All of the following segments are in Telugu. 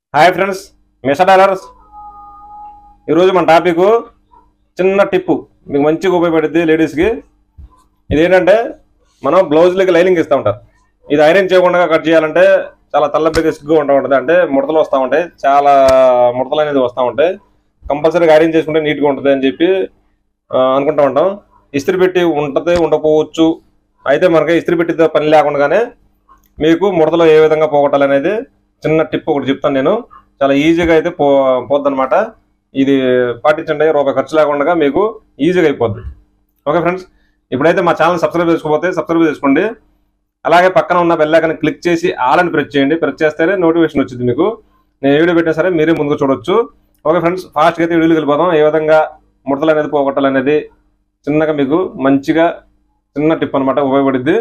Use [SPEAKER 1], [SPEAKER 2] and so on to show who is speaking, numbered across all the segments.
[SPEAKER 1] హాయ్ ఫ్రెండ్స్ మిషా డైలర్స్ ఈరోజు మన టాపిక్ చిన్న టిప్పు మీకు మంచిగా ఉపయోగపడుద్ది లేడీస్కి ఇదేంటంటే మనం బ్లౌజులకి లైనింగ్ ఇస్తూ ఉంటారు ఇది ఐరన్ చేయకుండా కట్ చేయాలంటే చాలా తల్లబిగా సిగ్గుగా ఉంటా ఉంటుంది అంటే ముడతలు వస్తూ ఉంటాయి చాలా ముడతలు అనేది వస్తూ ఉంటాయి కంపల్సరీగా ఐరన్ చేసుకుంటే నీట్గా ఉంటుంది అని చెప్పి ఆ, అనుకుంటూ ఉంటాం ఇస్త్రీ పెట్టి ఉంటుంది ఉండకపోవచ్చు అయితే మనకి ఇస్త్రీ పెట్టితో పని లేకుండానే మీకు ముడతలు ఏ విధంగా పోగొట్టాలనేది చిన్న టిప్ ఒకటి చెప్తాను నేను చాలా ఈజీగా అయితే పో పోద్దనమాట ఇది పాటించండి రూపాయి ఖర్చు లేకుండా మీకు ఈజీగా అయిపోద్ది ఓకే ఫ్రెండ్స్ ఇప్పుడైతే మా ఛానల్ సబ్స్క్రైబ్ చేసుకోకపోతే సబ్స్క్రైబ్ చేసుకోండి అలాగే పక్కన ఉన్న బెల్ ఐకాన్ క్లిక్ చేసి ఆల్ అని ప్రెస్ చేయండి ప్రెస్ చేస్తేనే నోటిఫికేషన్ వచ్చింది మీకు నేను ఏ వీడియో పెట్టినా సరే మీరే ముందుగా చూడొచ్చు ఓకే ఫ్రెండ్స్ ఫాస్ట్గా అయితే వీడియోకి వెళ్ళిపోదాం ఏ విధంగా ముడతలు అనేది పోగొట్టాలనేది చిన్నగా మీకు మంచిగా చిన్న టిప్ అనమాట ఉపయోగపడుద్ది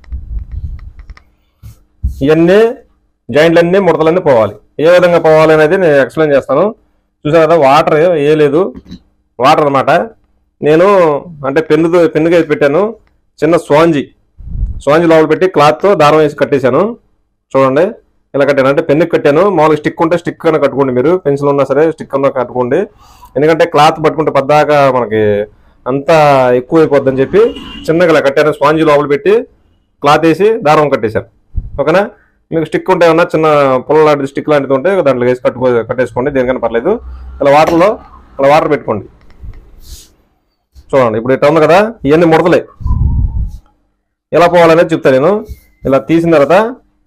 [SPEAKER 1] ఇవన్నీ జాయింట్లన్నీ ముడతలన్నీ పోవాలి ఏ విధంగా పోవాలి అనేది నేను ఎక్స్ప్లెయిన్ చేస్తాను చూసారు కదా వాటర్ ఏ లేదు వాటర్ అన్నమాట నేను అంటే పెన్నుతో పెన్నుగా పెట్టాను చిన్న స్వాంజీ స్వాంజీ లోపల పెట్టి క్లాత్తో దారం వేసి కట్టేశాను చూడండి ఇలా కట్టాను అంటే పెన్నుకి కట్టాను మామూలుగా స్టిక్ ఉంటే స్టిక్ అని కట్టుకోండి మీరు పెన్సిల్ ఉన్నా సరే స్టిక్ అన్నా కట్టుకోండి ఎందుకంటే క్లాత్ పట్టుకుంటే పద్దాకా మనకి అంతా ఎక్కువ అయిపోద్దని చెప్పి చిన్నగా ఇలా కట్టాను స్పాంజీ లోపల పెట్టి క్లాత్ వేసి దారం కట్టేశాను ఓకేనా మీకు స్టిక్ ఉంటే ఏమన్నా చిన్న పుల్ల లాంటిది స్టిక్ లాంటిది ఉంటే దాంట్లో వేసి కట్టుకో కట్టేసుకోండి దేనికైనా పర్లేదు ఇలా వాటర్లో ఇలా వాటర్ పెట్టుకోండి చూడండి ఇప్పుడు ఇట్లా ఉంది కదా ఇవన్నీ ముడతలే ఎలా పోవాలనేది చెప్తాను నేను ఇలా తీసిన తర్వాత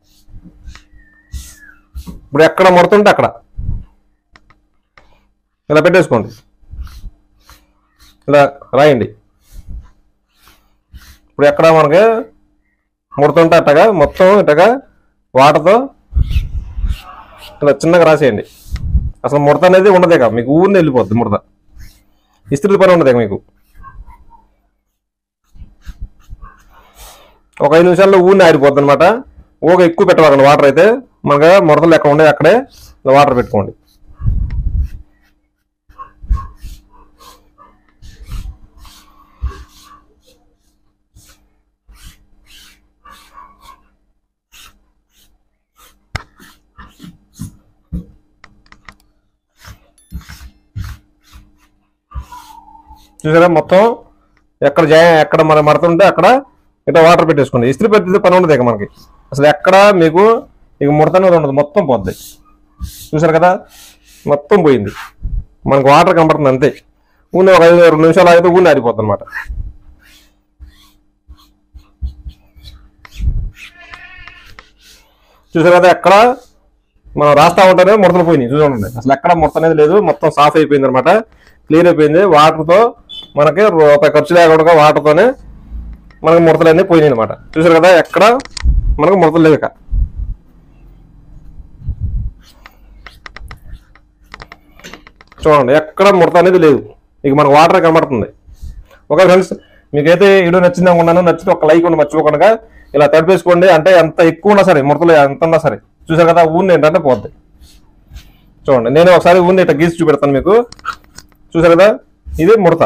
[SPEAKER 1] ఇప్పుడు ఎక్కడ ముడుతుంటే అక్కడ ఇలా పెట్టేసుకోండి ఇలా రాయండి ఇప్పుడు ఎక్కడ మనకి ముడుతుంటే అట్టగా మొత్తం ఇట్టగా వాటర్తో ఇలా చిన్నగా రాసేయండి అసలు ముడత అనేది ఉండదేక మీకు ఊరిని వెళ్ళిపోద్ది ముడత ఇస్త్రీ పని ఉండదేక మీకు ఒక ఐదు నిమిషాల్లో ఊరిని ఆరిపోద్ది అనమాట ఊగ ఎక్కువ పెట్టవాలండి వాటర్ అయితే మనకు ముడతలు ఎక్కడ ఉండే అక్కడే ఇలా వాటర్ పెట్టుకోండి చూసారా మొత్తం ఎక్కడ జాయ ఎక్కడ మన మడుతుంటే అక్కడ ఇట్లా వాటర్ పెట్టేసుకోండి ఇస్త్రీ పెట్టితే పని ఉండదు ఇక మనకి అసలు ఎక్కడ మీకు ఇక ముడతనే ఉండదు మొత్తం పోద్ది చూసారు కదా మొత్తం పోయింది మనకు వాటర్ కనపడుతుంది అంతే ఊనే ఒక ఐదు రెండు నిమిషాలు ఆగితే ఊనే ఆరిపోతుంది అనమాట చూసారు కదా ఎక్కడ మనం రాస్తా ఉంటేనే ముడతలు పోయినాయి చూడండి అసలు ఎక్కడ ముడత అనేది లేదు మొత్తం సాఫ్ అయిపోయింది అనమాట క్లియర్ అయిపోయింది వాటర్తో మనకి రూపాయి ఖర్చు లేకుండా వాటర్తోనే మనకి ముడతలు అన్నీ పోయినాయి అనమాట చూసారు కదా ఎక్కడ మనకు ముడతలు లేవు ఇక చూడండి ఎక్కడ ముడత అనేది లేదు ఇక మనకు వాటర్ కనబడుతుంది ఓకే ఫ్రెండ్స్ మీకైతే వీడియో నచ్చింది అనుకున్నాను నచ్చితే ఒక లైక్ ఉండి మర్చిపోకుండా ఇలా తడిపేసుకోండి అంటే ఎంత ఎక్కువ ఉన్నా సరే ముడతలు ఎంత ఉన్నా సరే చూసారు కదా ఊరిని ఏంటంటే పోద్ది చూడండి నేను ఒకసారి ఊరిని ఇట్లా గీసి చూపెడతాను మీకు చూసారు కదా ఇది ముడత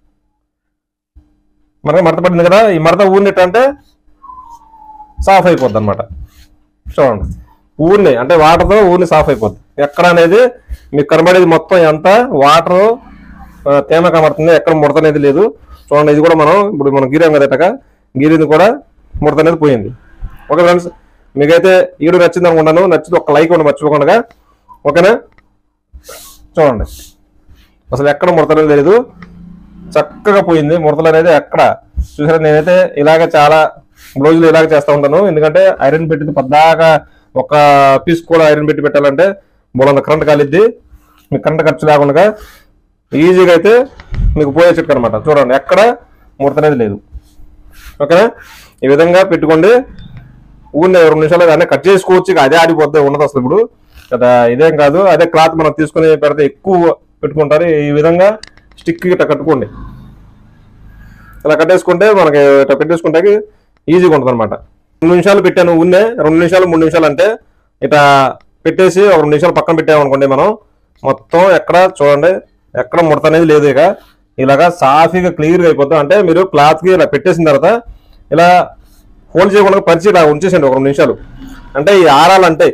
[SPEAKER 1] మనకి మడత పడింది కదా ఈ మడత ఊరినట్టు అంటే సాఫ్ అయిపోద్ది అనమాట చూడండి ఊరిని అంటే వాటర్తో ఊరిని సాఫ్ అయిపోద్ది ఎక్కడ అనేది మీకు కనబడేది మొత్తం ఎంత వాటర్ తేమ కనబడుతుంది ఎక్కడ ముడత అనేది లేదు చూడండి ఇది కూడా మనం ఇప్పుడు మనం గీరాం కదా ఇట్టగా గీరింది కూడా ముడత అనేది పోయింది ఓకే ఫ్రెండ్స్ మీకైతే ఈడు నచ్చింది అనుకుంటాను నచ్చితే ఒక లైక్ ఉండి మర్చిపోకుండా ఓకేనా చూడండి అసలు ఎక్కడ ముడత అనేది లేదు చక్కగా పోయింది ముడతలు అనేది ఎక్కడ చూసారా నేనైతే ఇలాగ చాలా బ్లౌజులు ఇలాగ చేస్తూ ఉంటాను ఎందుకంటే ఐరన్ పెట్టింది పద్దాకా ఒక పీస్ కూడా ఐరన్ పెట్టి పెట్టాలంటే బోలంత కరెంట్ కాలిద్ది మీకు కరెంట్ ఖర్చు లేకుండా ఈజీగా అయితే మీకు పోయే చిట్క అనమాట చూడండి ఎక్కడ ముడత అనేది లేదు ఓకేనా ఈ విధంగా పెట్టుకోండి ఊరిని రెండు నిమిషాలు అన్నీ కట్ చేసుకోవచ్చు ఇక అదే ఆడిపోతే ఉండదు అసలు ఇప్పుడు కదా ఇదేం కాదు అదే క్లాత్ మనం తీసుకుని పెడితే ఎక్కువ పెట్టుకుంటారు ఈ విధంగా స్టిక్ ఇట్లా కట్టుకోండి ఇలా కట్టేసుకుంటే మనకి ఇట్లా పెట్టేసుకుంటే ఈజీగా ఉంటుంది అనమాట రెండు నిమిషాలు పెట్టాను ఉన్నే రెండు నిమిషాలు మూడు నిమిషాలు అంటే ఇట్లా పెట్టేసి ఒక రెండు నిమిషాలు పక్కన పెట్టామనుకోండి మనం మొత్తం ఎక్కడ చూడండి ఎక్కడ ముడత అనేది లేదు ఇక ఇలాగా సాఫీగా క్లియర్గా అయిపోతాం అంటే మీరు క్లాత్కి ఇలా పెట్టేసిన తర్వాత ఇలా హోల్డ్ చేయకుండా పరిచి ఇలా ఉంచేసండి ఒక రెండు నిమిషాలు అంటే ఈ ఆరాలంటే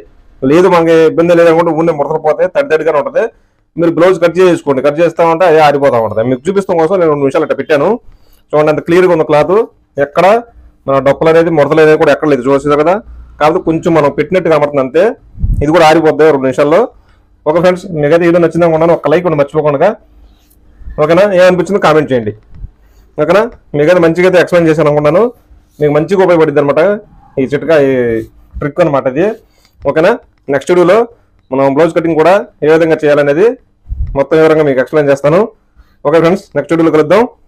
[SPEAKER 1] లేదు మనకి ఇబ్బంది లేదనుకుంటే ఊరిని ముడతలు పోతే తడి తడిగానే ఉంటుంది మీరు బ్లౌజ్ కట్ చేసుకోండి కట్ చేస్తా ఉంటే అదే ఆరిపోతా ఉంటుంది మీకు చూపిస్తాం కోసం నేను రెండు నిమిషాలు అట్లా పెట్టాను చూడండి అంత క్లియర్గా ఉన్న క్లాత్ ఎక్కడ మన డొక్కలు అనేది ముడతలు అనేది కూడా ఎక్కడ లేదు చూసేది కదా కాబట్టి కొంచెం మనం పెట్టినట్టు కనబడుతుంది అంతే ఇది కూడా ఆరిపోద్ది రెండు నిమిషాల్లో ఓకే ఫ్రెండ్స్ మీకైతే వీడియో నచ్చిందా ఉన్నాను ఒక లైక్ కూడా మర్చిపోకుండా ఓకేనా ఏమనిపించిందో కామెంట్ చేయండి ఓకేనా మీకైతే మంచిగా అయితే ఎక్స్ప్లెయిన్ చేశాను అనుకున్నాను మీకు మంచిగా ఉపయోగపడింది అనమాట ఈ చిట్కా ఈ ట్రిక్ అనమాట ఇది ఓకేనా నెక్స్ట్ వీడియోలో మనం బ్లౌజ్ కటింగ్ కూడా ఏ విధంగా చేయాలనేది మొత్తం వివరంగా మీకు ఎక్స్ప్లెయిన్ చేస్తాను ఓకే ఫ్రెండ్స్ నెక్స్ట్ వీడియోలో కలుద్దాం